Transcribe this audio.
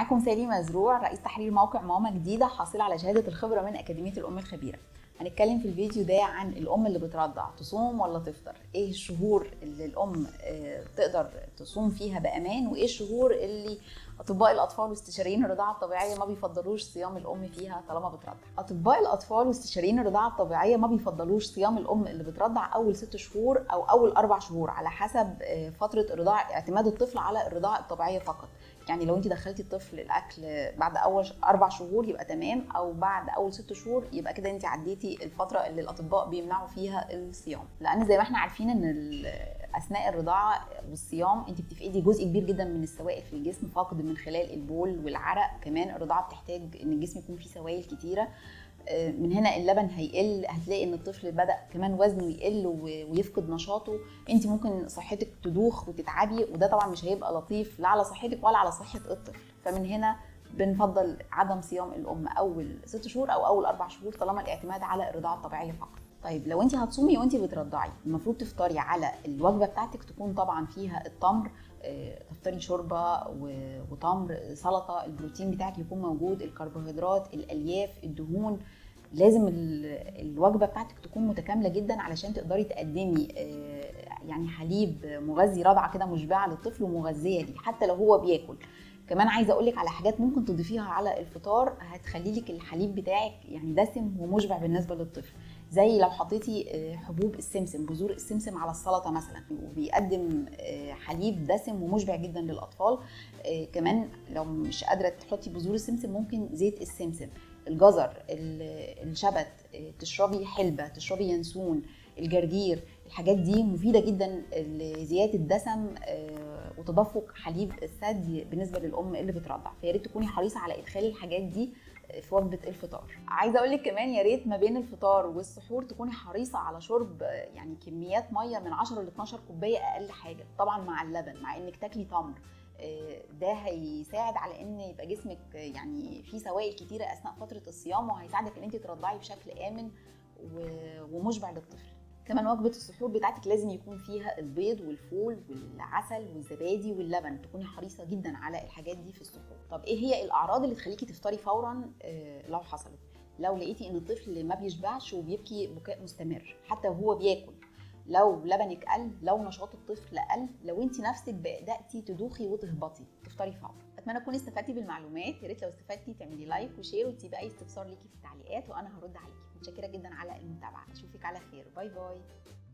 معاكم سالي مزروع رئيس تحرير موقع ماما جديده حاصله على شهاده الخبره من اكاديميه الام الخبيره هنتكلم في الفيديو ده عن الام اللي بترضع تصوم ولا تفطر ايه الشهور اللي الام آه، تقدر تصوم فيها بامان وايه الشهور اللي اطباء الاطفال واستشاريين الرضاعه الطبيعيه ما بيفضلوش صيام الام فيها طالما بترضع اطباء الاطفال واستشاريين الرضاعه الطبيعيه ما بيفضلوش صيام الام اللي بترضع اول ست شهور او اول اربع شهور على حسب آه، فتره الرضاعه اعتماد الطفل على الرضاعه الطبيعيه فقط يعني لو انت دخلتي الطفل الاكل بعد اول اربع شهور يبقى تمام او بعد اول ست شهور يبقى كده انت عديتي الفتره اللي الاطباء بيمنعوا فيها الصيام لان زي ما احنا عارفين ان ال- اثناء الرضاعه والصيام انت بتفقدي جزء كبير جدا من السوائل في الجسم فقد من خلال البول والعرق كمان الرضاعه بتحتاج ان الجسم يكون فيه سوائل كتيره آه، من هنا اللبن هيقل هتلاقي ان الطفل بدا كمان وزنه يقل و- ويفقد نشاطه انت ممكن صحتك تدوخ وتتعبي وده طبعا مش هيبقى لطيف لا على صحتك ولا على صحه الطفل فمن هنا بنفضل عدم صيام الام اول ست شهور او اول اربع شهور طالما الاعتماد على الرضاعه الطبيعيه فقط طيب لو انت هتصومي وانت بترضعي المفروض تفطري على الوجبه بتاعتك تكون طبعا فيها التمر آه، تفطري شوربه و- وتمر سلطه البروتين بتاعك يكون موجود الكربوهيدرات الالياف الدهون لازم ال- الوجبه بتاعتك تكون متكامله جدا علشان تقدري تقدمي آه، يعني حليب مغذي رضعه كده مشبعه للطفل ومغذيه ليه حتى لو هو بياكل كمان عايزه اقول لك على حاجات ممكن تضيفيها على الفطار هتخلي لك الحليب بتاعك يعني دسم ومشبع بالنسبه للطفل زي لو حطيتي آه، حبوب السمسم بذور السمسم على السلطه مثلا وبيقدم آه، حليب دسم ومشبع جدا للاطفال آه، كمان لو مش قادره تحطي بذور السمسم ممكن زيت السمسم الجزر ال- الشبت آه، تشربي حلبه تشربي ينسون الجرجير الحاجات دي مفيده جدا لزياده الدسم آه، وتدفق حليب الثدي بالنسبه للام اللي بترضع فيا ريت تكوني حريصه على ادخال الحاجات دي في وجبه الفطار عايزه اقول لك كمان يا ريت ما بين الفطار والسحور تكوني حريصه على شرب آه، يعني كميات ميه من 10 ل 12 كوبايه اقل حاجه طبعا مع اللبن مع انك تاكلي تمر آه، ده هيساعد على ان يبقى جسمك آه، يعني فيه سوائل كتيره اثناء فتره الصيام وهيساعدك ان انت ترضعي بشكل امن و- ومشبع للطفل كمان وجبه السحور بتاعتك لازم يكون فيها البيض والفول والعسل والزبادي واللبن تكوني حريصه جدا على الحاجات دي في السحور طب ايه هي الاعراض اللي تخليكي تفطري فورا آه، لو حصلت لو لقيتي ان الطفل ما بيشبعش وبيبكي بكاء مستمر حتى وهو بياكل لو لبنك قل لو نشاط الطفل قل لو انت نفسك بداتي تدوخي وتهبطي تفطري فورا اتمنى تكوني استفدتي بالمعلومات يا ريت لو استفدتي تعملي لايك وشير وتسيبي اي استفسار ليكي في التعليقات وانا هرد عليكي متشكره جدا على المتابعه اشوفك على خير باي باي